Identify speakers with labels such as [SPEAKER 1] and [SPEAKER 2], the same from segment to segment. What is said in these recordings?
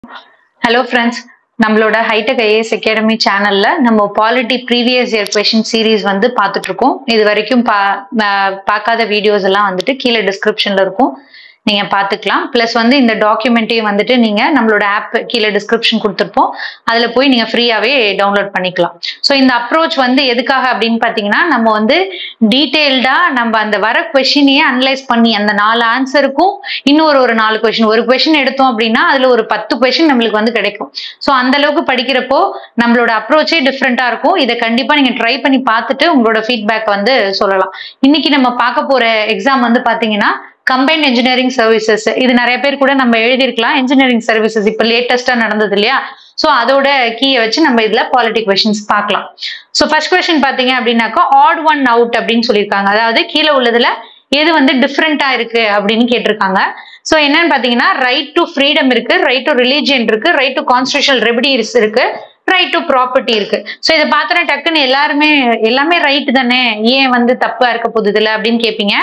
[SPEAKER 1] Hello friends நம்மளோட hitech IAS academy சேனல்ல நம்ம polity previous year question series வந்து பார்த்துட்டு இருக்கோம் இது வரைக்கும் பா அஹ் பார்க்காத வீடியோஸ் எல்லாம் வந்துட்டு கீழே டிஸ்கிரிப்ஷன்ல இருக்கும் நீங்க பார்த்துக்கலாம் ப்ளஸ் வந்து இந்த டாக்குமெண்ட்டையும் வந்துட்டு நீங்க நம்மளோட ஆப் கீழே டிஸ்கிரிப்ஷன் கொடுத்துருப்போம் அதுல போய் நீங்க ஃப்ரீயாவே டவுன்லோட் பண்ணிக்கலாம் ஸோ இந்த அப்ரோச் வந்து எதுக்காக அப்படின்னு பார்த்தீங்கன்னா நம்ம வந்து டீட்டெயில்டா நம்ம அந்த வர கொஷினையே அனலைஸ் பண்ணி அந்த நாலு ஆன்சருக்கும் இன்னொரு ஒரு நாலு கொஷின் ஒரு கொஷின் எடுத்தோம் அப்படின்னா அதுல ஒரு பத்து கொஷின் நம்மளுக்கு வந்து கிடைக்கும் ஸோ அந்த அளவுக்கு படிக்கிறப்போ நம்மளோட அப்ரோச்சே டிஃப்ரெண்டா இருக்கும் இதை கண்டிப்பா நீங்க ட்ரை பண்ணி பார்த்துட்டு உங்களோட ஃபீட்பேக் வந்து சொல்லலாம் இன்னைக்கு நம்ம பார்க்க போற எக்ஸாம் வந்து பாத்தீங்கன்னா கம்பைன்ட் இன்ஜினியரிங் சர்வீசஸ் இது நிறைய பேர் கூட நம்ம எழுதியிருக்கலாம் இன்ஜினியரிங் சர்வீசஸ் இப்போ லேட்டஸ்டா நடந்தது இல்லையா ஸோ அதோட கீயை வச்சு நம்ம இதுல பாலிட்டிக் கொஷின்ஸ் பார்க்கலாம் ஸோ ஃபர்ஸ்ட் கொஸ்டின் பாத்தீங்க அப்படின்னாக்கா ஆட் ஒன் அவுட் அப்படின்னு சொல்லியிருக்காங்க அதாவது கீழே உள்ளதுல எது வந்து டிஃப்ரெண்டா இருக்கு அப்படின்னு கேட்டிருக்காங்க ஸோ என்னன்னு பாத்தீங்கன்னா ரைட் டு ஃப்ரீடம் இருக்கு ரைட் டு ரிலீஜியன் இருக்கு ரைட் டு கான்ஸ்டியூஷனல் ரெமிடிஸ் இருக்கு ரைட் டு ப்ராப்பர்ட்டி இருக்கு ஸோ இதை பார்த்தோன்னா டக்குன்னு எல்லாருமே எல்லாமே ரைட் தானே ஏன் வந்து தப்பா இருக்க போகுது இதுல அப்படின்னு கேட்பீங்க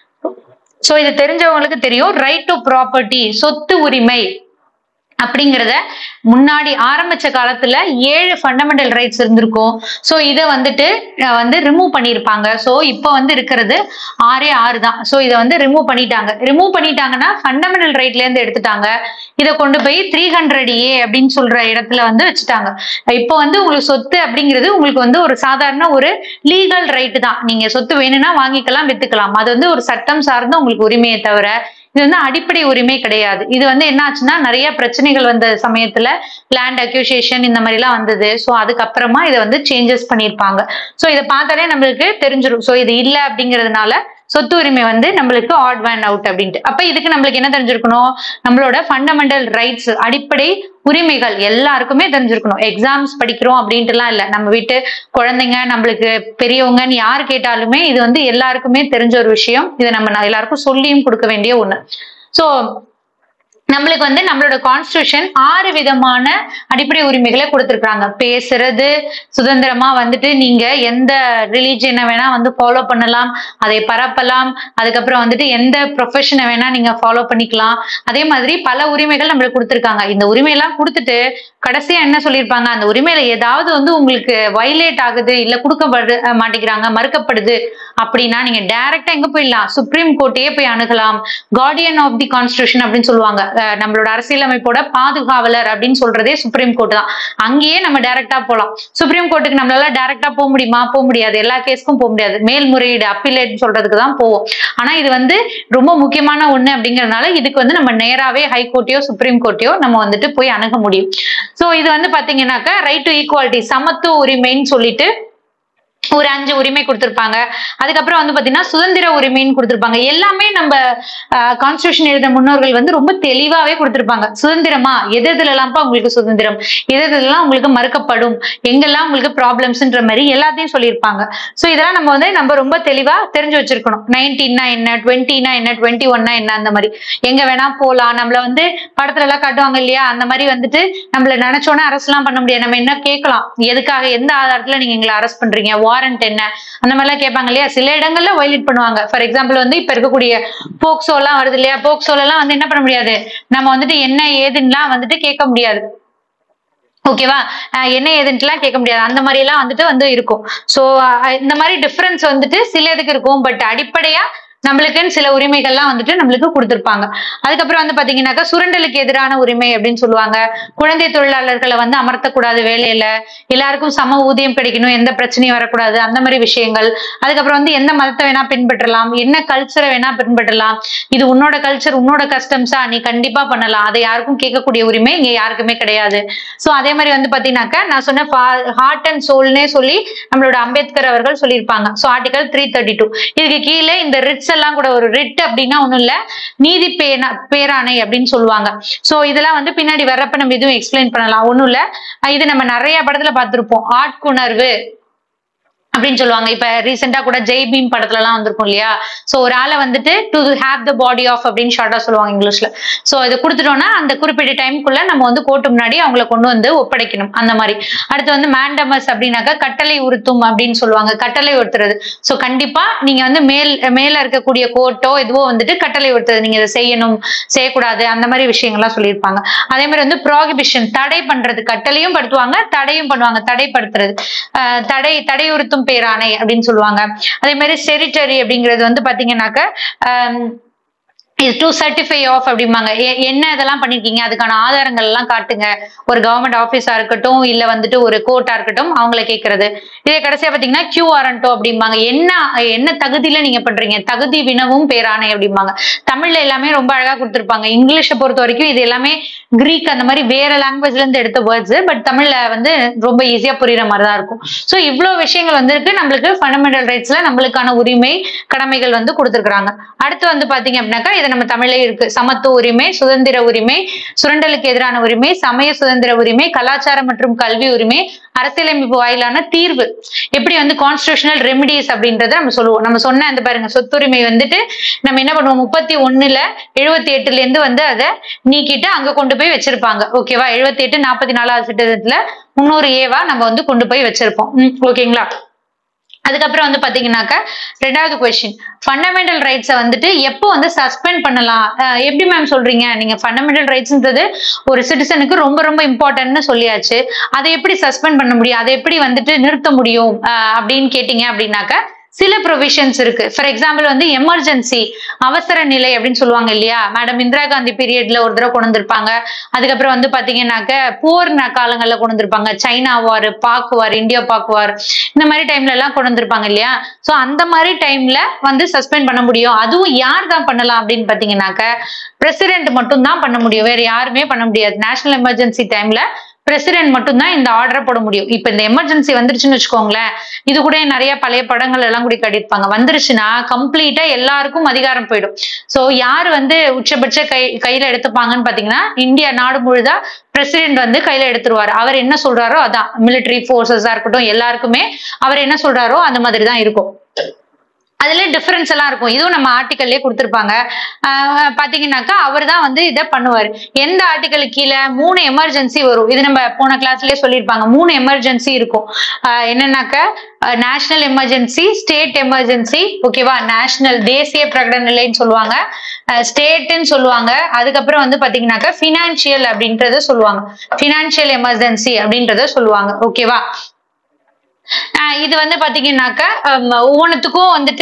[SPEAKER 1] ஸோ இது தெரிஞ்சவங்களுக்கு தெரியும் ரைட் டு ப்ராப்பர்ட்டி சொத்து உரிமை அப்படிங்கிறத முன்னாடி ஆரம்பிச்ச காலத்துல ஏழு ஃபண்டமெண்டல் ரைட்ஸ் இருந்திருக்கும் ஸோ இதை வந்துட்டு அஹ், வந்து ரிமூவ் பண்ணியிருப்பாங்க ஸோ இப்போ வந்து இருக்கிறது ஆறே ஆறு தான் ஸோ இதை வந்து ரிமூவ் பண்ணிட்டாங்க ரிமூவ் பண்ணிட்டாங்கன்னா ஃபண்டமெண்டல் ரைட்ல இருந்து எடுத்துட்டாங்க இதை கொண்டு போய் த்ரீ ஹண்ட்ரட் ஏ அப்படின்னு சொல்ற இடத்துல வந்து வச்சுட்டாங்க இப்போ வந்து உங்களுக்கு சொத்து அப்படிங்கிறது உங்களுக்கு வந்து ஒரு சாதாரண ஒரு லீகல் ரைட் தான் நீங்க சொத்து வேணும்னா வாங்கிக்கலாம் வித்துக்கலாம் அது வந்து ஒரு சட்டம் சார்ந்த உங்களுக்கு உரிமையை தவிர இது வந்து அடிப்படை உரிமை கிடையாது இது வந்து என்ன ஆச்சுன்னா நிறைய பிரச்சனைகள் வந்த சமயத்துல லேண்ட் அக்யூசியேஷன் இந்த மாதிரி எல்லாம் வந்தது ஸோ அதுக்கப்புறமா இதை வந்து சேஞ்சஸ் பண்ணியிருப்பாங்க ஸோ இதை பார்த்தாலே நம்மளுக்கு தெரிஞ்சிடும் ஸோ இது இல்லை அப்படிங்கிறதுனால சொத்து உரிமை வந்து நம்மளுக்கு ஆட் வேன் அவுட் அப்படின்ட்டு அப்ப இதுக்கு நம்மளுக்கு என்ன தெரிஞ்சிருக்கணும் நம்மளோட ஃபண்டமெண்டல் ரைட்ஸ் அடிப்படை உரிமைகள் எல்லாருக்குமே தெரிஞ்சிருக்கணும் எக்ஸாம்ஸ் படிக்கிறோம் அப்படின்ட்டுலாம் இல்லை நம்ம வீட்டு குழந்தைங்க நம்மளுக்கு பெரியவங்கன்னு யார் கேட்டாலுமே இது வந்து எல்லாருக்குமே தெரிஞ்ச ஒரு விஷயம் இதை நம்ம ந- எல்லாருக்கும் சொல்லியும் கொடுக்க வேண்டிய ஒண்ணு ஸோ நம்மளுக்கு வந்து நம்மளோட கான்ஸ்டியூஷன் ஆறு விதமான அடிப்படை உரிமைகளை கொடுத்துருக்காங்க பேசுறது சுதந்திரமா வந்துட்டு நீங்க எந்த ரிலீஜியனை வேணா வந்து ஃபாலோ பண்ணலாம் அதை பரப்பலாம் அதுக்கப்புறம் வந்துட்டு எந்த ப்ரொஃபஷனை வேணா நீங்க ஃபாலோ பண்ணிக்கலாம் அதே மாதிரி பல உரிமைகள் நம்மளுக்கு கொடுத்துருக்காங்க இந்த உரிமையெல்லாம் கொடுத்துட்டு கடைசியா என்ன சொல்லியிருப்பாங்க அந்த உரிமையில ஏதாவது வந்து உங்களுக்கு வைலேட் ஆகுது இல்ல கொடுக்கப்படு அஹ் மாட்டேங்கிறாங்க மறுக்கப்படுது அப்படின்னா நீங்க டைரக்டா எங்க போயிடலாம் சுப்ரீம் கோர்ட்டையே போய் அணுகலாம் கார்டியன் ஆஃப் தி கான்ஸ்டியூஷன் அப்படின்னு சொல்லுவாங்க அஹ் நம்மளோட அரசியலமைப்போட பாதுகாவலர் அப்படின்னு சொல்றதே சுப்ரீம் கோர்ட் தான் அங்கேயே நம்ம டைரக்டா போலாம் சுப்ரீம் கோர்ட்டுக்கு நம்மளால டைரக்டா போக முடியுமா போக முடியாது எல்லா கேஸ்க்கும் போக முடியாது மேல்முறையீடு அப்பீலேட் சொல்றதுக்கு தான் போவோம் ஆனா இது வந்து ரொம்ப முக்கியமான ஒண்ணு அப்படிங்கறதுனால இதுக்கு வந்து நம்ம நேராவே ஹை கோர்ட்டையோ சுப்ரீம் கோர்ட்டையோ நம்ம வந்துட்டு போய் அணுக முடியும் சோ இது வந்து பாத்தீங்கன்னாக்கா ரைட் டு ஈக்குவாலிட்டி சமத்துவ உரிமைன்னு சொல்லிட்டு ஒரு அஞ்சு உரிமை கொடுத்திருப்பாங்க அதுக்கப்புறம் வந்து பாத்தீங்கன்னா சுதந்திர உரிமைன்னு கொடுத்திருப்பாங்க எல்லாமே நம்ம கான்ஸ்டியூஷன் எழுத முன்னோர்கள் வந்து ரொம்ப தெளிவாவே கொடுத்திருப்பாங்க சுதந்திரமா எது எதுலலாம்ப்பா உங்களுக்கு சுதந்திரம் எது எதுலாம் உங்களுக்கு மறுக்கப்படும் எங்கெல்லாம் உங்களுக்கு ப்ராப்ளம்ஸ்ன்ற மாதிரி எல்லாத்தையும் சொல்லியிருப்பாங்க சோ இதெல்லாம் நம்ம வந்து நம்ம ரொம்ப தெளிவா தெரிஞ்சு வச்சிருக்கணும் நைன்டீன்னா என்ன டுவெண்ட்டினா என்ன டுவெண்ட்டி ஒன்னா என்ன அந்த மாதிரி எங்க வேணா போலாம் நம்மள வந்து படத்துல எல்லாம் காட்டுவாங்க இல்லையா அந்த மாதிரி வந்துட்டு நம்மள நினைச்சோன்னே அரெஸ்ட் எல்லாம் பண்ண முடியாது நம்ம என்ன கேட்கலாம் எதுக்காக எந்த ஆதாரத்துல நீங்க எங்களை அரெஸ்ட் பண்றீங்க வாரண்ட் என்ன அந்த மாதிரி எல்லாம் கேட்பாங்க இல்லையா சில இடங்கள்ல வயலேட் பண்ணுவாங்க ஃபார் எக்ஸாம்பிள் வந்து இப்ப இருக்கக்கூடிய போக்சோ எல்லாம் வருது இல்லையா போக்சோல எல்லாம் வந்து என்ன பண்ண முடியாது நம்ம வந்துட்டு என்ன ஏதுன்னுலாம் வந்துட்டு கேட்க முடியாது ஓகேவா அஹ் என்ன ஏதுன்ட்டுலாம் கேட்க முடியாது அந்த மாதிரி எல்லாம் வந்துட்டு வந்து இருக்கும் ஸோ இந்த மாதிரி டிஃபரன்ஸ் வந்துட்டு சில இதுக்கு இருக்கும் பட் அடிப்படையா நம்மளுக்குன்னு சில உரிமைகள்லாம் வந்துட்டு நம்மளுக்கு கொடுத்துருப்பாங்க அதுக்கப்புறம் வந்து பாத்தீங்கன்னாக்கா சுரண்டலுக்கு எதிரான உரிமை அப்படின்னு சொல்லுவாங்க குழந்தை தொழிலாளர்களை வந்து அமர்த்தக்கூடாது வேலையில எல்லாருக்கும் சம ஊதியம் கிடைக்கணும் எந்த பிரச்சனையும் வரக்கூடாது அந்த மாதிரி விஷயங்கள் அதுக்கப்புறம் வந்து எந்த மதத்தை வேணா பின்பற்றலாம் என்ன கல்ச்சரை வேணா பின்பற்றலாம் இது உன்னோட கல்ச்சர் உன்னோட கஸ்டம்ஸா நீ கண்டிப்பா பண்ணலாம் அதை யாருக்கும் கேட்கக்கூடிய உரிமை இங்க யாருக்குமே கிடையாது சோ அதே மாதிரி வந்து பாத்தீங்கன்னாக்கா நான் சொன்ன ஹார்ட் அண்ட் சோல்னே சொல்லி நம்மளோட அம்பேத்கர் அவர்கள் சொல்லியிருப்பாங்க so article three thirty two இதுக்கு கீழே இந்த ரிட்ஸ் எல்லாம் கூட ஒரு ரிட் அப்படின்னா ஒண்ணும் இல்ல நீதி பேனா பேராணை அப்படின்னு சொல்லுவாங்க சோ இதெல்லாம் வந்து பின்னாடி வர்றப்ப நம்ம எதுவும் எக்ஸ்பிளைன் பண்ணலாம் ஒண்ணும் இல்ல அஹ் இது நம்ம நிறைய படத்துல பார்த்திருப்போம் ஆட்குணர்வு அப்படின்னு சொல்லுவாங்க இப்ப ரீசெண்டா கூட ஜெய் பீம் படத்துல எல்லாம் வந்திருக்கும் இல்லையா சோ ஒரு ஆளை வந்துட்டு to have the body of அப்படின்னு ஷார்ட்டா சொல்லுவாங்க இங்கிலீஷ்ல சோ இது கொடுத்துட்டோம்னா அந்த குறிப்பிட்ட டைம்குள்ள நம்ம வந்து கோர்ட்டு முன்னாடி அவங்கள கொண்டு வந்து ஒப்படைக்கணும் அந்த மாதிரி அடுத்து வந்து மேண்டமஸ் அப்படின்னாக்கா கட்டளை உறுத்தும் அப்படின்னு சொல்லுவாங்க கட்டளை உறுத்துறது சோ கண்டிப்பா நீங்க வந்து மேல் மேல இருக்கக்கூடிய கோர்ட்டோ எதுவோ வந்துட்டு கட்டளை உறுத்துறது நீங்க இதை செய்யணும் செய்யக்கூடாது அந்த மாதிரி விஷயங்கள்லாம் சொல்லியிருப்பாங்க அதே மாதிரி வந்து ப்ராகிபிஷன் தடை பண்றது கட்டளையும் படுத்துவாங்க தடையும் பண்ணுவாங்க தடைப்படுத்துறது ஆஹ் தடை தடையுறுத்தும் பேராணை அப்படின்னு சொல்லுவாங்க அதே மாதிரி செரிட்டரி அப்படிங்கிறது வந்து பாத்தீங்கன்னாக்க ஆஹ் இது டு சர்டிஃபை ஆஃப் அப்படிம்பாங்க எ- என்ன இதெல்லாம் பண்ணிருக்கீங்க அதுக்கான ஆதாரங்கள் எல்லாம் காட்டுங்க ஒரு கவர்மெண்ட் ஆஃபீஸா இருக்கட்டும் இல்ல வந்துட்டு ஒரு கோர்ட்டா இருக்கட்டும் அவங்கள கேட்கறது இதே கடைசியா பாத்தீங்கன்னா கியூ வாரண்டோ அப்படிம்பாங்க என்ன என்ன தகுதியில நீங்க பண்றீங்க தகுதி வினவும் பேராணை அப்படிம்பாங்க தமிழ்ல எல்லாமே ரொம்ப அழகா கொடுத்திருப்பாங்க இங்கிலீஷை பொறுத்த வரைக்கும் இது எல்லாமே கிரீக் அந்த மாதிரி வேற லாங்குவேஜ்ல இருந்து எடுத்த வேர்ட்ஸ் பட் தமிழ்ல வந்து ரொம்ப ஈஸியா புரியுற மாதிரி தான் இருக்கும் சோ இவ்வளவு விஷயங்கள் வந்திருக்கு நம்மளுக்கு ஃபண்டமெண்டல் ரைட்ஸ்ல நம்மளுக்கான உரிமை கடமைகள் வந்து கொடுத்திருக்காங்க அடுத்து வந்து பாத்தீங்க அப்படின்னாக்கா இது நம்ம தமிழ்ல இருக்கு சமத்துவ உரிமை சுதந்திர உரிமை சுரண்டலுக்கு எதிரான உரிமை சமய சுதந்திர உரிமை கலாச்சாரம் மற்றும் கல்வி உரிமை அரசியலமைப்பு வாயிலான தீர்வு எப்படி வந்து கான்ஸ்டியூஷனல் ரெமிடிஸ் அப்படின்றத நம்ம சொல்லுவோம் நம்ம சொன்ன அந்த பாருங்க சொத்துரிமை வந்துட்டு நம்ம என்ன பண்ணுவோம் முப்பத்தி ஒண்ணுல எழுபத்தி எட்டுல இருந்து வந்து அதை நீக்கிட்டு அங்க கொண்டு போய் வச்சிருப்பாங்க ஓகேவா எழுபத்தி எட்டு நாற்பத்தி நாலாவது சட்டத்துல முன்னூறு ஏவா நம்ம வந்து கொண்டு போய் வச்சிருப்போம் ம், ஓகேங்களா அதுக்கப்புறம் வந்து பாத்தீங்கன்னாக்க ரெண்டாவது கொஸ்டின் ஃபண்டமெண்டல் ரைட்ஸை வந்துட்டு எப்போ வந்து சஸ்பெண்ட் பண்ணலாம் அஹ் எப்படி மேம் சொல்றீங்க நீங்க ஃபண்டமெண்டல் ரைட்ஸ்ன்றது ஒரு சிட்டிசனுக்கு ரொம்ப ரொம்ப இம்பார்ட்டன்ட்னு சொல்லியாச்சு அதை எப்படி சஸ்பெண்ட் பண்ண முடியும் அதை எப்படி வந்துட்டு நிறுத்த முடியும் அஹ் அப்படின்னு கேட்டீங்க அப்படின்னாக்க சில ப்ரொவிஷன்ஸ் இருக்கு ஃபார் எக்ஸாம்பிள் வந்து எமர்ஜென்சி அவசர நிலை அப்படின்னு சொல்லுவாங்க இல்லையா மேடம் இந்திரா காந்தி பீரியட்ல ஒரு தடவை கொண்டு வந்திருப்பாங்க அதுக்கப்புறம் வந்து பாத்தீங்கன்னாக்க போர் ந- காலங்கள்ல கொண்டு வந்திருப்பாங்க சைனா வார் பாக் வார் இந்தியா பாக் வார் இந்த மாதிரி டைம்ல எல்லாம் கொண்டு வந்திருப்பாங்க இல்லையா சோ அந்த மாதிரி டைம்ல வந்து சஸ்பெண்ட் பண்ண முடியும் அதுவும் யார் தான் பண்ணலாம் அப்படின்னு பாத்தீங்கன்னாக்க பிரசிடென்ட் மட்டும் தான் பண்ண முடியும் வேற யாருமே பண்ண முடியாது நேஷனல் எமர்ஜென்சி டைம்ல பிரசிடென்ட் மட்டும்தான் இந்த ஆர்டரை போட முடியும் இப்ப இந்த எமர்ஜென்சி வந்துருச்சுன்னு வச்சுக்கோங்களேன் இது கூட நிறைய பழைய படங்கள் எல்லாம் கூட காட்டியிருப்பாங்க வந்துருச்சுன்னா கம்ப்ளீட்டா எல்லாருக்கும் அதிகாரம் போயிடும் சோ யார் வந்து உச்சபட்ச கை கையில எடுத்துப்பாங்கன்னு பாத்தீங்கன்னா இந்தியா நாடு முழுதா பிரசிடென்ட் வந்து கையில எடுத்துருவாரு அவர் என்ன சொல்றாரோ அதான் மிலிட்டரி போர்சஸா இருக்கட்டும் எல்லாருக்குமே அவர் என்ன சொல்றாரோ அந்த மாதிரி தான் இருக்கும் அதுல டிஃபரன்ஸ் எல்லாம் இருக்கும் இதுவும் நம்ம ஆர்டிக்கல்லே கொடுத்திருப்பாங்க ஆஹ் பாத்தீங்கன்னாக்கா அவர் தான் வந்து இதை பண்ணுவார் எந்த ஆர்டிக்கல் கீழே மூணு எமர்ஜென்சி வரும் இது நம்ம போன கிளாஸ்லயே சொல்லியிருப்பாங்க மூணு எமர்ஜென்சி இருக்கும் ஆஹ் என்னன்னாக்க நேஷனல் எமர்ஜென்சி ஸ்டேட் எமர்ஜென்சி ஓகேவா நேஷனல் தேசிய பிரகடன நிலைன்னு சொல்லுவாங்க ஸ்டேட்னு சொல்லுவாங்க அதுக்கப்புறம் வந்து பாத்தீங்கன்னாக்கா ஃபினான்ஷியல் அப்படின்றத சொல்லுவாங்க ஃபினான்ஷியல் எமர்ஜென்சி அப்படின்றத சொல்லுவாங்க ஓகேவா ஆஹ் இது வந்து பாத்தீங்கன்னாக்க ஹம், ஒவ்வொன்றுத்துக்கும் வந்துட்டு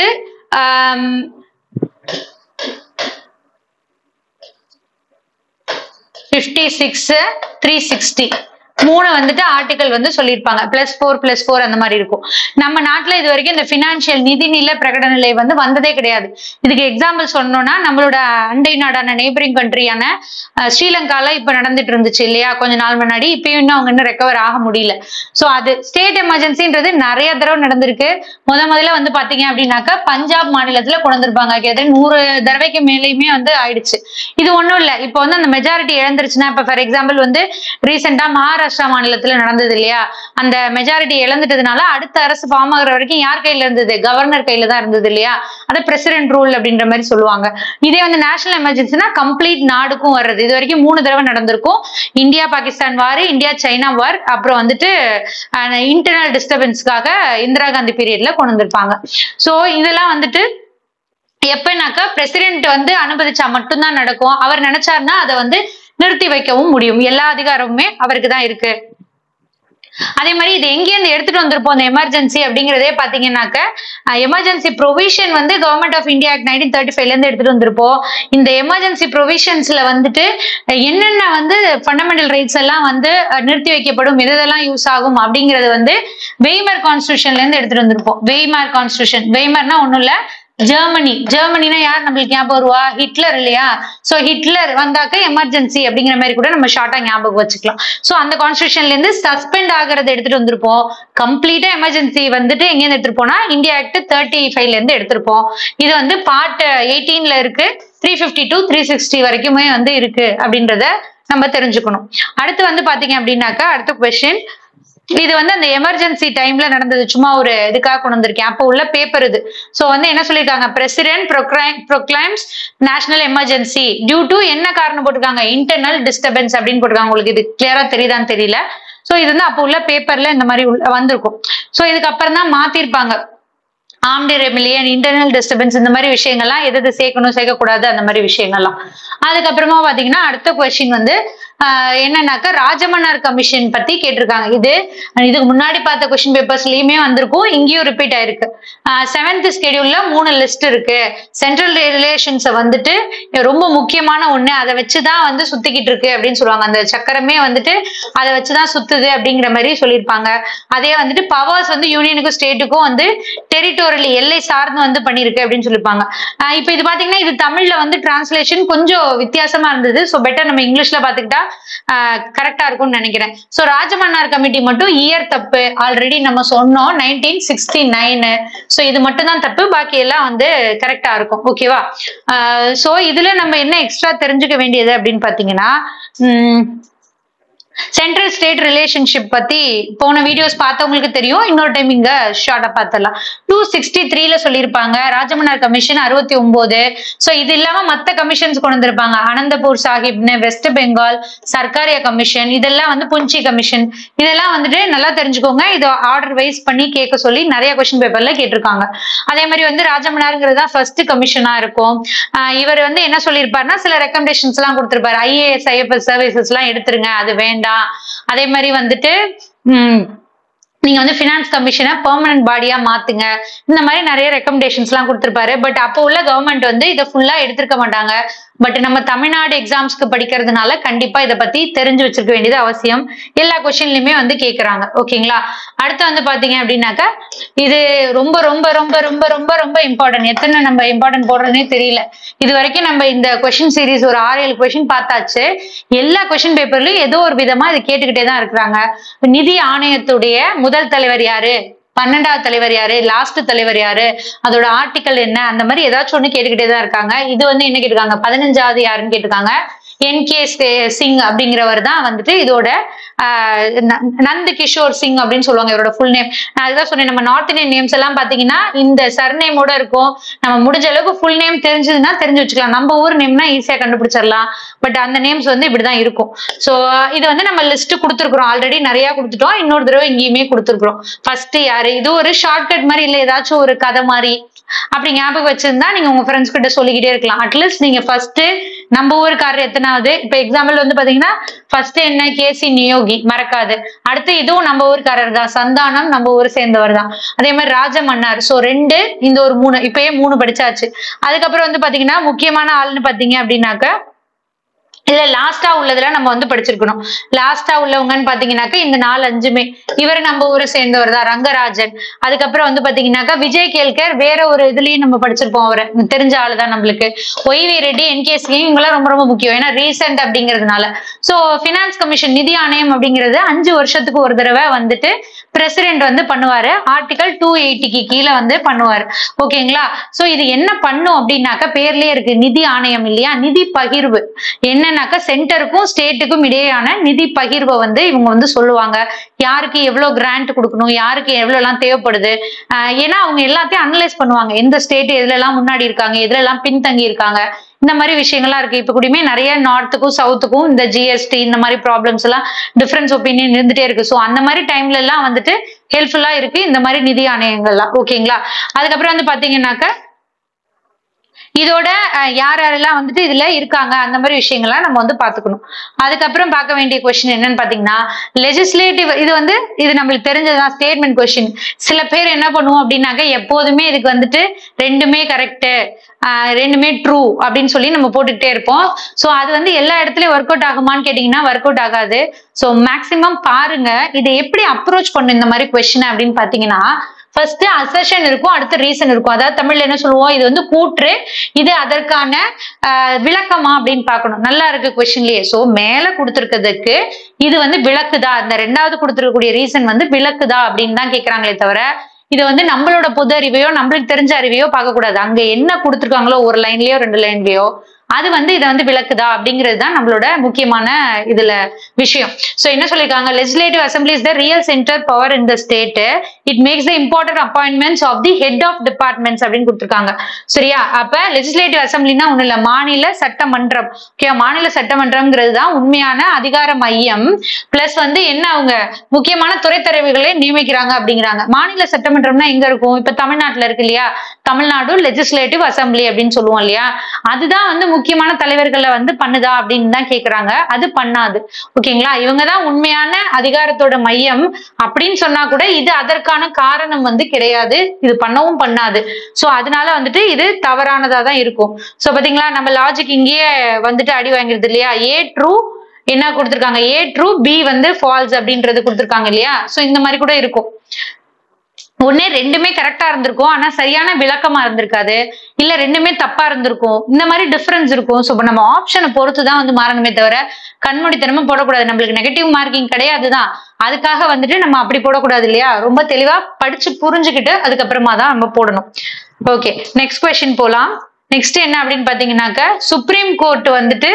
[SPEAKER 1] ஃபிஃப்டி சிக்ஸ் த்ரீ சிக்ஸ்டி மூணு வந்துட்டு ஆர்டிகல் வந்து சொல்லியிருப்பாங்க பிளஸ் ஃபோர் பிளஸ் ஃபோர் அந்த மாதிரி இருக்கும் நம்ம நாட்டுல இது வரைக்கும் இந்த பினான்சியல் நிதிநிலை பிரகடன நிலை வந்து வந்ததே கிடையாது இதுக்கு எக்ஸாம்பிள் சொன்னோம்னா நம்மளோட அண்டை நாடான நெய்பரிங் கண்ட்ரியான ஸ்ரீலங்கால இப்ப நடந்துட்டு இருந்துச்சு இல்லையா கொஞ்ச நாள் முன்னாடி இப்பயும் இன்னும் அவங்க இன்னும் ரெக்கவர் ஆக முடியல சோ அது ஸ்டேட் எமர்ஜென்சின்றது நிறைய தடவை நடந்திருக்கு முத முதல்ல வந்து பாத்தீங்க அப்படின்னாக்கா பஞ்சாப் மாநிலத்துல கொண்டு வந்திருப்பாங்க கிட்டத்தட்ட நூறு தடவைக்கு மேலேயுமே வந்து ஆயிடுச்சு இது ஒண்ணும் இல்ல இப்போ வந்து அந்த மெஜாரிட்டி இழந்துருச்சுன்னா இப்ப ஃபார் எக்ஸாம்பிள் வந்து ரீசெண்டா மகாராஷ்டிரா மாநிலத்துல நடந்தது இல்லையா அந்த மெஜாரிட்டி இழந்துட்டதுனால அடுத்த அரசு ஃபார்ம் ஆகுற வரைக்கும் யார் கையில இருந்தது கவர்னர் கையில தான் இருந்தது இல்லையா அதை பிரசிடென்ட் ரூல் அப்படின்ற மாதிரி சொல்லுவாங்க இதே வந்து நேஷனல் எமர்ஜென்சினா கம்ப்ளீட் நாடுக்கும் வர்றது இது வரைக்கும் மூணு தடவை நடந்திருக்கும் India Pakistan war India China war அப்புறம் வந்துட்டு இன்டர்னல் டிஸ்டர்பன்ஸ்க்காக இந்திரா காந்தி பீரியட்ல கொண்டு வந்திருப்பாங்க சோ இதெல்லாம் வந்துட்டு எப்பனாக்கா பிரசிடென்ட் வந்து அனுமதிச்சா மட்டும்தான் நடக்கும் அவர் நினைச்சாருன்னா அதை வந்து நிறுத்தி வைக்கவும் முடியும் எல்லா அதிகாரமுமே அவருக்கு தான் இருக்கு அதே மாதிரி இது எங்கேருந்து எடுத்துட்டு வந்திருப்போம் இந்த எமர்ஜென்சி அப்படிங்கிறதே பாத்தீங்கன்னாக்க எமர்ஜென்சி ப்ரொவிஷன் வந்து government of India act nineteen thirty ஃபைவ்ல இருந்து எடுத்துட்டு வந்திருப்போம் இந்த எமர்ஜென்சி ப்ரொவிஷன்ஸ்ல வந்துட்டு அஹ், என்னென்ன வந்து ஃபண்டமெண்டல் ரைட்ஸ் எல்லாம் வந்து அஹ், நிறுத்தி வைக்கப்படும் எது எதெல்லாம் யூஸ் ஆகும் அப்படிங்கிறது வந்து வெய்மர் கான்ஸ்டியூஷன்ல இருந்து எடுத்துட்டு வந்திருப்போம் வெய்மார் கான்ஸ்டியூஷன் வெய்மர்னா ஒண்ணும் இல்ல ஜெர்மனி ஜெர்மனினா யார் நம்மளுக்கு ஞாபகம் வருவா ஹிட்லர் இல்லையா சோ ஹிட்லர் வந்தாக்க எமர்ஜென்சி அப்படிங்கிற மாதிரி கூட நம்ம ஷார்ட்டா ஞாபகம் வச்சுக்கலாம் சோ அந்த கான்ஸ்டியூஷன்ல இருந்து சஸ்பெண்ட் ஆகிறத எடுத்துட்டு வந்திருப்போம் கம்ப்ளீட்டா எமர்ஜென்சி வந்துட்டு எங்க இருந்து எடுத்திருப்போம்னா இந்தியா ஆக்ட் தேர்ட்டி ஃபைவ்ல இருந்து எடுத்திருப்போம் இது வந்து பார்ட் எயிட்டீன்ல இருக்கு three fifty to three sixty வரைக்குமே வந்து இருக்கு அப்படின்றத நம்ம தெரிஞ்சுக்கணும் அடுத்து வந்து பாத்தீங்க அப்படின்னாக்கா அடுத்த கொஸ்டின் இது வந்து அந்த எமர்ஜென்சி டைம்ல நடந்தது சும்மா ஒரு இதுக்காக கொண்டு வந்திருக்கேன் அப்போ உள்ள பேப்பர் இது சோ வந்து என்ன சொல்லியிருக்காங்க president proclaims national emergency due to என்ன காரணம் போட்டிருக்காங்க இன்டர்னல் டிஸ்டர்பன்ஸ் அப்படின்னு போட்டிருக்காங்க உங்களுக்கு இது கிளியரா தெரியுதான்னு தெரியல சோ இது வந்து அப்போ உள்ள பேப்பர்ல இந்த மாதிரி உள்ள- வந்திருக்கும் சோ இதுக்கு அப்புறம் தான் மாத்திருப்பாங்க ஆம்டி ரெமிலியன் இன்டர்னல் டிஸ்டர்பன்ஸ் இந்த மாதிரி விஷயங்கள்லாம் எது எது சேர்க்கணும் சேர்க்கக்கூடாது அந்த மாதிரி விஷயங்கள்லாம் அதுக்கப்புறமா பாத்தீங்கன்னா அடுத்த கொஸ்டின் வந்து ஆஹ் என்னன்னாக்கா ராஜமன்னார் கமிஷன் பத்தி கேட்டிருக்காங்க இது இதுக்கு முன்னாடி பார்த்த கொஸ்டின் பேப்பர்ஸ்லயுமே வந்திருக்கும் இங்கேயும் ரிப்பீட் ஆயிருக்கு செவன்த் ஸ்கெடியூல்ல மூணு லிஸ்ட் இருக்கு சென்ட்ரல் ரிலேஷன்ஸை வந்துட்டு ரொம்ப முக்கியமான ஒண்ணு அதை வச்சுதான் வந்து சுத்திக்கிட்டு இருக்கு அப்படின்னு சொல்லுவாங்க அந்த சக்கரமே வந்துட்டு அதை வச்சுதான் சுத்துது அப்படிங்கிற மாதிரி சொல்லியிருப்பாங்க அதே வந்துட்டு பவர்ஸ் வந்து யூனியனுக்கும் ஸ்டேட்டுக்கும் வந்து டெரிட்டோரியல் எல்லை சார்ந்து வந்து பண்ணிருக்கு அப்படின்னு சொல்லியிருப்பாங்க ஆஹ் இப்போ இது பாத்தீங்கன்னா இது தமிழ்ல வந்து டிரான்ஸ்லேஷன் கொஞ்சம் வித்தியாசமா இருந்தது ஸோ பெட்டர் நம்ம இங்கிலீஷ்ல பாத்துக்கிட்டா கரெக்டா இருக்கும்னு நினைக்கிறேன் ஸோ ராஜமன்னார் கமிட்டி மட்டும் இயர் தப்பு ஆல்ரெடி நம்ம சொன்னோம் நைன்டீன் சிக்ஸ்டி நைனு ஸோ இது மட்டும் தான் தப்பு பாக்கி எல்லாம் வந்து கரெக்டா இருக்கும் ஓகேவா ஸோ இதுல நம்ம என்ன எக்ஸ்ட்ரா தெரிஞ்சுக்க வேண்டியது அப்படின்னு பாத்தீங்கன்னா உம் சென்ட்ரல் ஸ்டேட் ரிலேஷன்ஷிப் பத்தி போன வீடியோஸ் பார்த்தவங்களுக்கு தெரியும் இன்னொரு டைம் இங்க ஷார்ட்டா பார்த்தலாம் டூ சிக்ஸ்டி த்ரீல சொல்லியிருப்பாங்க ராஜமன்னார் கமிஷன் அறுபத்தி ஒன்பது ஸோ இது இல்லாம மத்த கமிஷன்ஸ் கொண்டு வந்திருப்பாங்க அனந்தபூர் சாஹிப்னு வெஸ்ட் பெங்கால் சர்க்காரியா கமிஷன் இதெல்லாம் வந்து புஞ்சி கமிஷன் இதெல்லாம் வந்துட்டு நல்லா தெரிஞ்சுக்கோங்க இதை ஆர்டர் வைஸ் பண்ணி கேட்க சொல்லி நிறைய கொஸ்டின் பேப்பர்ல கேட்டிருக்காங்க அதே மாதிரி வந்து ராஜமன்னாருங்கிறது தான் ஃபர்ஸ்ட் கமிஷனா இருக்கும் ஆஹ் இவர் வந்து என்ன சொல்லியிருப்பாருன்னா சில ரெக்கமெண்டேஷன்ஸ் எல்லாம் கொடுத்திருப்பாரு ஐஏஎஸ் ஐஎஃப்எஸ் சர்வீசஸ் எல்லாம் எடுத்துருங்க அது வேண்டாம் அதே மாதிரி வந்துட்டு உம் நீங்க வந்து ஃபினான்ஸ் கமிஷனை பெர்மனன்ட் பாடியா மாத்துங்க இந்த மாதிரி நிறைய ரெக்கமெண்டேஷன்ஸ் எல்லாம் கொடுத்திருப்பாரு பட் அப்போ உள்ள கவர்மெண்ட் வந்து இதை ஃபுல்லா எடுத்திருக்க மாட்டாங்க பட் நம்ம தமிழ்நாடு எக்ஸாம்ஸ்க்கு படிக்கிறதுனால கண்டிப்பா இதை பத்தி தெரிஞ்சு வச்சிருக்க வேண்டியது அவசியம் எல்லா கொஸ்டின்லயுமே வந்து கேக்குறாங்க ஓகேங்களா அடுத்து வந்து பாத்தீங்க அப்படின்னாக்கா இது ரொம்ப ரொம்ப ரொம்ப ரொம்ப ரொம்ப ரொம்ப இம்பார்ட்டன்ட் எத்தனை நம்ம இம்பார்ட்டன்ட் போடுறதுனே தெரியல இது வரைக்கும் நம்ம இந்த கொஸ்டின் சீரிஸ் ஒரு ஆறு ஏழு கொஸ்டின் பார்த்தாச்சு எல்லா கொஸ்டின் பேப்பர்லயும் ஏதோ ஒரு விதமா இது கேட்டுக்கிட்டே தான் இருக்கிறாங்க நிதி ஆணையத்துடைய முதல் தலைவர் யாரு பன்னெண்டாவது தலைவர் யாரு லாஸ்ட் தலைவர் யாரு அதோட ஆர்டிக்கல் என்ன அந்த மாதிரி ஏதாச்சும் ஒண்ணு கேட்டுக்கிட்டே தான் இருக்காங்க இது வந்து என்ன கேட்டிருக்காங்க பதினஞ்சாவது யாருன்னு கேட்டிருக்காங்க என் கே சிங் அப்படிங்கிறவர் தான் வந்துட்டு இதோட ஆஹ் ந- நந்த் கிஷோர் சிங் அப்படின்னு சொல்லுவாங்க இவரோட ஃபுல் நேம் நான் அதுதான் சொன்னேன் நம்ம நார்த் இந்தியன் நேம்ஸ் எல்லாம் பாத்தீங்கன்னா இந்த சர்நேமோட இருக்கும் நம்ம முடிஞ்ச அளவுக்கு ஃபுல் நேம் தெரிஞ்சதுன்னா தெரிஞ்சு வச்சுக்கலாம் நம்ம ஊர் நேம்னா ஈஸியா கண்டுபிடிச்சிடலாம் பட் அந்த நேம்ஸ் வந்து இப்படிதான் இருக்கும் சோ இது வந்து நம்ம லிஸ்ட் கொடுத்துருக்குறோம் ஆல்ரெடி நிறைய கொடுத்துட்டோம் இன்னொரு தடவை இங்கேயுமே கொடுத்துருக்குறோம் ஃபர்ஸ்ட் யாரு இது ஒரு ஷார்ட்கட் மாதிரி இல்ல ஏதாச்சும் ஒரு கதை மாதிரி அப்படி ஞாபகம் வச்சிருந்தா நீங்க உங்க ஃப்ரெண்ட்ஸ் கிட்ட சொல்லிக்கிட்டே இருக்கலாம் அட்லீஸ்ட் நீங்க ஃபர்ஸ்ட் நம்ம ஊருக்காரர் எத்தனாவது இப்ப எக்ஸாம்பிள் வந்து பாத்தீங்கன்னா ஃபர்ஸ்ட் என்ன கேசி நியோகி மறக்காது அடுத்து இதுவும் நம்ம ஊருக்காரர் தான் சந்தானம் நம்ம ஊரை சேர்ந்தவர் தான் அதே மாதிரி ராஜமன்னார் சோ ரெண்டு இந்த ஒரு மூணு இப்பயே மூணு படிச்சாச்சு அதுக்கப்புறம் வந்து பாத்தீங்கன்னா முக்கியமான ஆள்னு பாத்தீங்க அப்படின்னாக்க இதுல லாஸ்டா உள்ளதுல நம்ம வந்து படிச்சிருக்கணும் லாஸ்டா உள்ளவங்கன்னு பாத்தீங்கன்னாக்கா இந்த நாலு அஞ்சுமே இவர் நம்ம ஊரை சேர்ந்தவர் தான் ரங்கராஜன் அதுக்கப்புறம் வந்து பாத்தீங்கன்னாக்கா விஜய் கேல்கர் வேற ஒரு இதுலயும் நம்ம படிச்சிருப்போம் அவரை தெரிஞ்ச ஆளு தான் நம்மளுக்கு ஒய்வி ரெட்டி என்கேசியும் இவங்கெல்லாம் ரொம்ப ரொம்ப முக்கியம் ஏன்னா ரீசெண்ட் அப்படிங்கிறதுனால சோ பினான்ஸ் கமிஷன் நிதி ஆணையம் அப்படிங்கிறது அஞ்சு வருஷத்துக்கு ஒரு தடவை வந்துட்டு பிரசிடென்ட் வந்து பண்ணுவாரு ஆர்டிகல் டூ எயிட்டிக்கு கீழே வந்து பண்ணுவாரு ஓகேங்களா சோ இது என்ன பண்ணும் அப்படின்னாக்கா பேர்லயே இருக்கு நிதி ஆணையம் இல்லையா நிதி பகிர்வு என்னன்னாக்கா சென்டருக்கும் ஸ்டேட்டுக்கும் இடையேயான நிதி பகிர்வை வந்து இவங்க வந்து சொல்லுவாங்க யாருக்கு எவ்வளவு கிராண்ட் கொடுக்கணும் யாருக்கு எவ்வளவு எல்லாம் தேவைப்படுது ஆஹ் ஏன்னா அவங்க எல்லாத்தையும் அனலைஸ் பண்ணுவாங்க எந்த ஸ்டேட் எதுல எல்லாம் முன்னாடி இருக்காங்க எதுல எல்லாம் பின்தங்கி இருக்காங்க இந்த மாதிரி விஷயங்கள்லாம் இருக்கு இப்ப கூடயுமே நிறைய நார்த்துக்கும் சவுத்துக்கும் இந்த ஜிஎஸ்டி இந்த மாதிரி ப்ராப்ளம்ஸ் எல்லாம் டிஃபரன்ஸ் ஒப்பீனியன் இருந்துட்டே இருக்கு ஸோ அந்த மாதிரி டைம்ல எல்லாம் வந்துட்டு ஹெல்ப்ஃபுல்லா இருக்கு இந்த மாதிரி நிதி ஆணையங்கள்லாம் ஓகேங்களா அதுக்கப்புறம் வந்து பாத்தீங்கன்னாக்க இதோட அஹ், யார் யாரெல்லாம் வந்துட்டு இதுல இருக்காங்க அந்த மாதிரி விஷயங்கள்லாம் நம்ம வந்து பாத்துக்கணும் அதுக்கப்புறம் பார்க்க வேண்டிய கொஸ்டின் என்னன்னு பாத்தீங்கன்னா லெஜிஸ்லேட்டிவ் இது வந்து இது நம்மளுக்கு தெரிஞ்சதுதான் ஸ்டேட்மெண்ட் கொஸ்டின் சில பேர் என்ன பண்ணுவோம் அப்படின்னாக்க எப்போதுமே இதுக்கு வந்துட்டு ரெண்டுமே கரெக்ட் ரெண்டுமே ட்ரூ அப்படின்னு சொல்லி நம்ம போட்டுக்கிட்டே இருப்போம் ஸோ அது வந்து எல்லா இடத்துலயும் ஒர்க் அவுட் ஆகுமான்னு கேட்டீங்கன்னா ஒர்க் அவுட் ஆகாது ஸோ மேக்சிமம் பாருங்க இதை எப்படி அப்ரோச் பண்ணும் இந்த மாதிரி கொஸ்டின் அப்படின்னு பாத்தீங்கன்னா ஃபர்ஸ்ட் அசர்ஷன் இருக்கும் அடுத்து ரீசன் இருக்கும் அதாவது தமிழ்ல என்ன சொல்லுவோம் இது வந்து கூற்று இது அதற்கான ஆஹ், விளக்கமா அப்படின்னு பார்க்கணும் நல்லா இருக்கு கொஸ்டின்லயே சோ மேல கொடுத்துருக்கிறதுக்கு இது வந்து விளக்குதா இந்த ரெண்டாவது கொடுத்துருக்கக்கூடிய ரீசன் வந்து விளக்குதா அப்படின்னு தான் கேக்குறாங்களே தவிர இது வந்து நம்மளோட பொது அறிவையோ நம்மளுக்கு தெரிஞ்ச அறிவையோ பார்க்க கூடாது அங்க என்ன கொடுத்துருக்காங்களோ ஒரு லைன்லயோ ரெண்டு லைன்லயோ அது வந்து இதை வந்து விளக்குதா அப்படிங்கிறது தான் நம்மளோட முக்கியமான இதுல விஷயம் சோ என்ன சொல்லியிருக்காங்க legislative assembly is the real centre power in the state it makes the important appointments of the head of departments அப்படின்னு கொடுத்துருக்காங்க சரியா அப்ப லெஜிஸ்லேட்டிவ் அசம்பிளினா ஒண்ணு இல்ல மாநில சட்டமன்றம் ஓகே மாநில சட்டமன்றம்ங்கிறது தான் உண்மையான அதிகார மையம் பிளஸ் வந்து என்ன அவங்க முக்கியமான துறை தலைவர்களை நியமிக்கிறாங்க அப்படிங்கிறாங்க மாநில சட்டமன்றம்னா எங்க இருக்கும் இப்ப தமிழ்நாட்டுல இருக்கு இல்லையா தமிழ்நாடு லெஜிஸ்லேட்டிவ் அசம்பிளி அப்படின்னு சொல்லுவோம் இல்லையா அதுதான் வந்து முக்கியமான தலைவர்களை வந்து பண்ணுதா அப்படின்னு தான் கேக்குறாங்க அது பண்ணாது ஓகேங்களா இவங்க தான் உண்மையான அதிகாரத்தோட மையம் அப்படின்னு சொன்னா கூட இது அதற்கான காரணம் வந்து கிடையாது இது பண்ணவும் பண்ணாது சோ அதனால வந்துட்டு இது தவறானதா தான் இருக்கும் சோ பாத்தீங்களா நம்ம லாஜிக் இங்கேயே வந்துட்டு அடி வாங்கிருது இல்லையா ஏ ட்ரூ என்ன கொடுத்திருக்காங்க ஏ ட்ரூ பி வந்து ஃபால்ஸ் அப்படின்றது கொடுத்திருக்காங்க இல்லையா சோ இந்த மாதிரி கூட இருக்கும் ஒண்ணே ரெண்டுமே கரெக்டா இருந்திருக்கும் ஆனா சரியான விளக்கமா இருந்திருக்காது இல்ல ரெண்டுமே தப்பா இருந்திருக்கும் இந்த மாதிரி டிஃபரன்ஸ் இருக்கும் ஸோ நம்ம ஆப்ஷனை பொறுத்து தான் வந்து மாறணுமே தவிர கண்மூடித்தனமா போடக்கூடாது நம்மளுக்கு நெகட்டிவ் மார்க்கிங் கிடையாதுதான் அதுக்காக வந்துட்டு நம்ம அப்படி போடக்கூடாது இல்லையா ரொம்ப தெளிவா படிச்சு புரிஞ்சுக்கிட்டு அதுக்கப்புறமா தான் நம்ம போடணும் ஓகே நெக்ஸ்ட் கொஸ்டின் போலாம் நெக்ஸ்ட் என்ன அப்படின்னு பாத்தீங்கன்னாக்க சுப்ரீம் கோர்ட் வந்துட்டு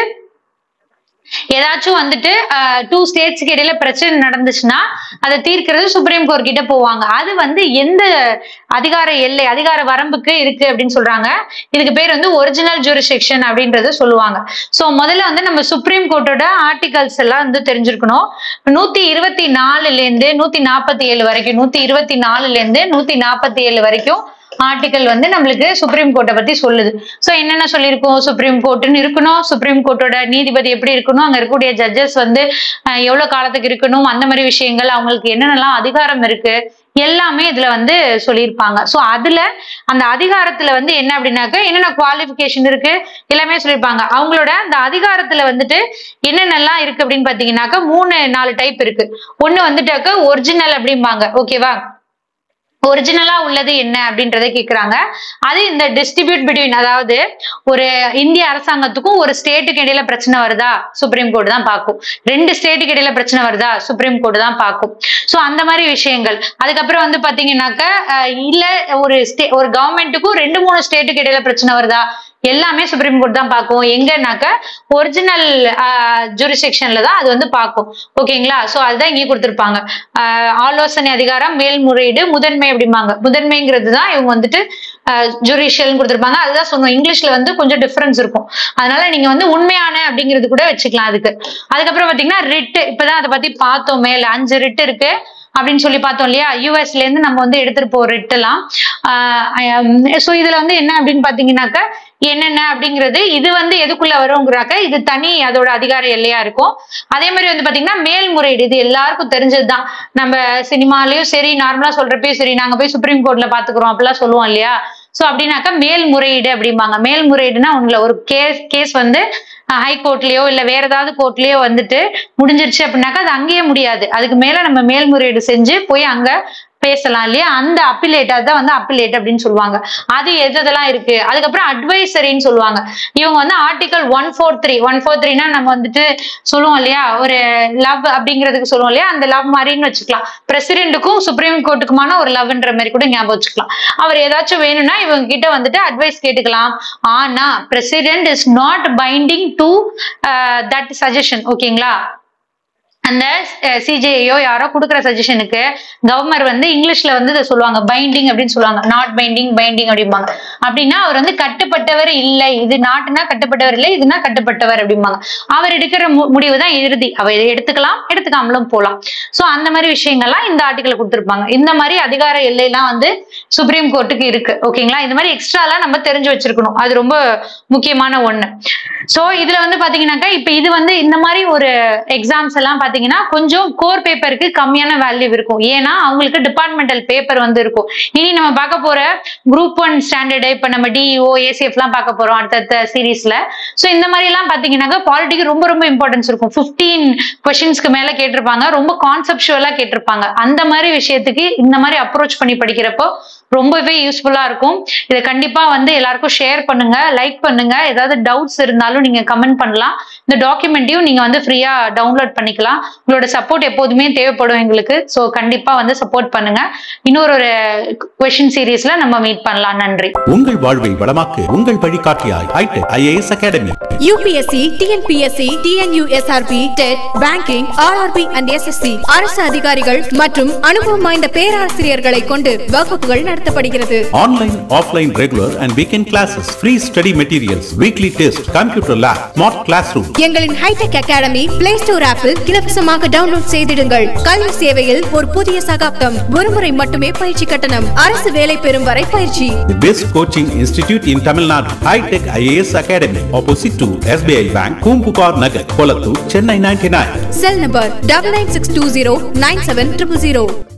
[SPEAKER 1] ஏதாச்சும் வந்துட்டு டூ ஸ்டேட்ஸ்க்கு இடையில பிரச்சனை நடந்துச்சுன்னா அதை தீர்க்கிறது சுப்ரீம் கோர்ட் கிட்ட போவாங்க அது வந்து எந்த அதிகார எல்லை அதிகார வரம்புக்கு இருக்கு அப்படின்னு சொல்றாங்க இதுக்கு பேர் வந்து ஒரிஜினல் ஜூரிசெக்ஷன் அப்படின்றது சொல்லுவாங்க சோ முதல்ல வந்து நம்ம சுப்ரீம் கோர்ட்டோட ஆர்டிகல்ஸ் எல்லாம் வந்து தெரிஞ்சிருக்கணும் நூத்தி இருபத்தி நாலுல இருந்து நூத்தி நாற்பத்தி ஏழு வரைக்கும் நூத்தி இருபத்தி நாலுல இருந்து நூத்தி நாற்பத்தி ஏழு வரைக்கும் ஆர்டிகல் வந்து நம்மளுக்கு சுப்ரீம் கோர்ட்டை பத்தி சொல்லுது சோ என்னென்ன சொல்லியிருக்கோம் சுப்ரீம் கோர்ட்னு இருக்கணும் சுப்ரீம் கோர்ட்டோட நீதிபதி எப்படி இருக்கணும் அங்க இருக்கக்கூடிய ஜட்ஜஸ் வந்து அஹ், எவ்வளவு காலத்துக்கு இருக்கணும் அந்த மாதிரி விஷயங்கள் அவங்களுக்கு என்னென்னலாம் அதிகாரம் இருக்கு எல்லாமே இதுல வந்து சொல்லியிருப்பாங்க சோ அதுல அந்த அதிகாரத்துல வந்து என்ன அப்படின்னாக்க என்னென்ன குவாலிஃபிகேஷன் இருக்கு எல்லாமே சொல்லியிருப்பாங்க அவங்களோட அந்த அதிகாரத்துல வந்துட்டு என்னென்னலாம் இருக்கு அப்படின்னு பாத்தீங்கன்னாக்க மூணு நாலு டைப் இருக்கு ஒண்ணு வந்துட்டாக்க ஒரிஜினல் அப்படிம்பாங்க ஓகேவா ஒரிஜினலா உள்ளது என்ன அப்படின்றத கேக்குறாங்க அது இந்த டிஸ்ட்ரிபியூட் பிட்வீன் அதாவது ஒரு இந்திய அரசாங்கத்துக்கும் ஒரு ஸ்டேட்டுக்கு இடையில பிரச்சனை வருதா சுப்ரீம் கோர்ட் தான் பார்க்கும் ரெண்டு ஸ்டேட்டுக்கு இடையில பிரச்சனை வருதா சுப்ரீம் கோர்ட் தான் பார்க்கும் சோ அந்த மாதிரி விஷயங்கள் அதுக்கப்புறம் வந்து பாத்தீங்கன்னாக்க அஹ், இல்ல ஒரு ஸ்டே ஒரு கவர்மெண்ட்டுக்கும் ரெண்டு மூணு ஸ்டேட்டுக்கு இடையில பிரச்சனை வருதா எல்லாமே சுப்ரீம் கோர்ட் தான் பார்க்கும் எங்கன்னாக்க ஒரிஜினல் ஜூரிசெக்ஷன்ல தான் அது வந்து பார்க்கும் ஓகேங்களா சோ அதுதான் இங்கே கொடுத்திருப்பாங்க ஆஹ் ஆலோசனை அதிகாரம் மேல்முறையீடு முதன்மை அப்படிம்பாங்க முதன்மைங்கிறது தான் இவங்க வந்துட்டு ஜுடிஷியல் கொடுத்திருப்பாங்க அதுதான் சொன்னோம் இங்கிலீஷ்ல வந்து கொஞ்சம் டிஃபரன்ஸ் இருக்கும் அதனால நீங்க வந்து உண்மையான அப்படிங்கிறது கூட வச்சுக்கலாம் அதுக்கு அதுக்கப்புறம் பாத்தீங்கன்னா ரிட் இப்பதான் அதை பத்தி பார்த்தோம் மேல அஞ்சு ரிட் இருக்கு அப்படின்னு சொல்லி பார்த்தோம் இல்லையா யூஎஸ்ல இருந்து நம்ம வந்து எடுத்துட்டு போற ரிட் எல்லாம் ஸோ இதுல வந்து என்ன அப்படின்னு பாத்தீங்கன்னாக்க என்னென்ன அப்படிங்கிறது இது வந்து எதுக்குள்ள வருங்கிறாக்க இது தனி அதோட அதிகார எல்லையா இருக்கும் அதே மாதிரி வந்து பாத்தீங்கன்னா மேல்முறையீடு இது எல்லாருக்கும் தெரிஞ்சதுதான் நம்ம சினிமாலயும் சரி நார்மலா சொல்றப்பயும் சரி நாங்க போய் சுப்ரீம் கோர்ட்ல பாத்துக்கிறோம் அப்படிலாம் சொல்லுவோம் இல்லையா சோ அப்படின்னாக்கா மேல்முறையீடு அப்படிம்பாங்க மேல்முறையீடுனா ஒண்ணுல ஒரு கேஸ் கேஸ் வந்து ஹை கோர்ட்லயோ இல்ல வேற ஏதாவது கோர்ட்லயோ வந்துட்டு முடிஞ்சிருச்சு அப்படின்னாக்கா அது அங்கேயே முடியாது அதுக்கு மேல நம்ம மேல்முறையீடு செஞ்சு போய் அங்க பேசலாம் இல்லையா அந்த அப்பிலேட் அதுதான் வந்து அப்பிலேட் அப்படின்னு சொல்லுவாங்க அது எது எதெல்லாம் இருக்கு அதுக்கப்புறம் அட்வைசரின்னு சொல்லுவாங்க இவங்க வந்து article one four three one four த்ரீனா நம்ம வந்துட்டு சொல்லுவோம் இல்லையா ஒரு லவ் அப்படிங்கிறதுக்கு சொல்லுவோம் இல்லையா அந்த லவ் மாதிரின்னு வச்சுக்கலாம் பிரசிடென்ட்டுக்கும் சுப்ரீம் கோர்ட்டுக்குமான ஒரு லவ்ன்ற மாதிரி கூட ஞாபகம் வச்சுக்கலாம் அவர் ஏதாச்சும் வேணும்னா இவங்க கிட்ட வந்துட்டு அட்வைஸ் கேட்டுக்கலாம் ஆனா president is not binding to that suggestion ஓகேங்களா அந்த சிஜேயோ யாரோ கொடுக்குற சஜஷனுக்கு கவர்னர் வந்து இங்கிலீஷ்ல வந்து இதை சொல்லுவாங்க பைண்டிங் அப்படின்னு சொல்லுவாங்க நாட் பைண்டிங் பைண்டிங் அப்படிம்பாங்க அப்படின்னா அவர் வந்து கட்டுப்பட்டவர் இல்லை இது நாட்டுனா கட்டுப்பட்டவர் இல்லை இதுனா கட்டுப்பட்டவர் அப்படிம்பாங்க அவர் எடுக்கிற மு- முடிவு தான் இறுதி அவர் இதை எடுத்துக்கலாம் எடுத்துக்காமலும் போலாம் சோ அந்த மாதிரி விஷயங்கள்லாம் இந்த ஆர்டிக்கல் கொடுத்திருப்பாங்க இந்த மாதிரி அதிகார எல்லையெல்லாம் வந்து சுப்ரீம் கோர்ட்டுக்கு இருக்கு ஓகேங்களா இந்த மாதிரி எக்ஸ்ட்ராலாம் நம்ம தெரிஞ்சு வச்சிருக்கணும் அது ரொம்ப முக்கியமான ஒண்ணு சோ இதுல வந்து பாத்தீங்கன்னாக்கா இப்ப இது வந்து இந்த மாதிரி ஒரு எக்ஸாம்ஸ் எல்லாம் பாத்தீங்கன்னா கொஞ்சம் கோர் பேப்பருக்கு கம்மியான வேல்யூ இருக்கும் ஏன்னா அவங்களுக்கு டிபார்ட்மெண்டல் பேப்பர் வந்து இருக்கும் இனி நம்ம பார்க்க போற குரூப் ஒன் ஸ்டாண்டர்டு இப்ப நம்ம டிஇஓ ஏசிஎஃப் எல்லாம் பார்க்க போறோம் அடுத்தடுத்த சீரீஸ்ல சோ இந்த மாதிரி எல்லாம் பாத்தீங்கன்னாக்கா பாலிட்டிக்கு ரொம்ப ரொம்ப இம்பார்ட்டன்ஸ் இருக்கும் 15 கொஸ்டின்ஸ்க்கு மேல கேட்டிருப்பாங்க ரொம்ப கான்செப்டுவலா கேட்டிருப்பாங்க அந்த மாதிரி விஷயத்துக்கு இந்த மாதிரி அப்ரோச் பண்ணி படிக்கிறப்போ ரொம்பவே யூஸ்ஃபுல்லா இருக்கும் இதை கண்டிப்பா வந்து எல்லாருக்கும் ஷேர் பண்ணுங்க லைக் பண்ணுங்க ஏதாவது டவுட்ஸ் இருந்தாலும் நீங்க கமெண்ட் பண்ணலாம் இந்த டாக்குமெண்ட்டையும் நீங்க வந்து ஃப்ரீயா டவுன்லோட் பண்ணிக்கலாம் உங்களோட சப்போர்ட் எப்போதுமே தேவைப்படும் எங்களுக்கு ஸோ கண்டிப்பா வந்து சப்போர்ட் பண்ணுங்க இன்னொரு ஒரு கொஷின் சீரீஸ்ல நம்ம மீட் பண்ணலாம் நன்றி
[SPEAKER 2] உங்கள் வாழ்வை வளமாக்கு உங்கள் வழிகாட்டியாய் hitech IAS academy
[SPEAKER 3] UPSC TNPSC TNUSRB TET banking RRB and SSC அரசு அதிகாரிகள் மற்றும் அனுபவம் வாய்ந்த பேராசிரியர்களை கொண்டு வகுப்புகள் நடத்தப்படுகிறது
[SPEAKER 2] online offline regular and weekend classes free study materials weekly test computer lab smart class room
[SPEAKER 3] எங்களின் ஹைடெக் அகாடமி பிளே ஸ்டோர் ஆப்பில் இலவசமாக டவுன்லோட் செய்திடுங்கள் கல்வி சேவையில் ஒரு புதிய சகாப்தம் ஒருமுறை மட்டுமே பயிற்சி கட்டணம் அரசு வேலை பெறும் வரை பயிற்சி
[SPEAKER 2] The best coaching institute in Tamil Nadu, High Tech IAS Academy, opposite to SBI Bank, Kumpupar Nagar, Kolattur, Chennai 99.
[SPEAKER 3] Cell number double nine six two zero nine seven triple zero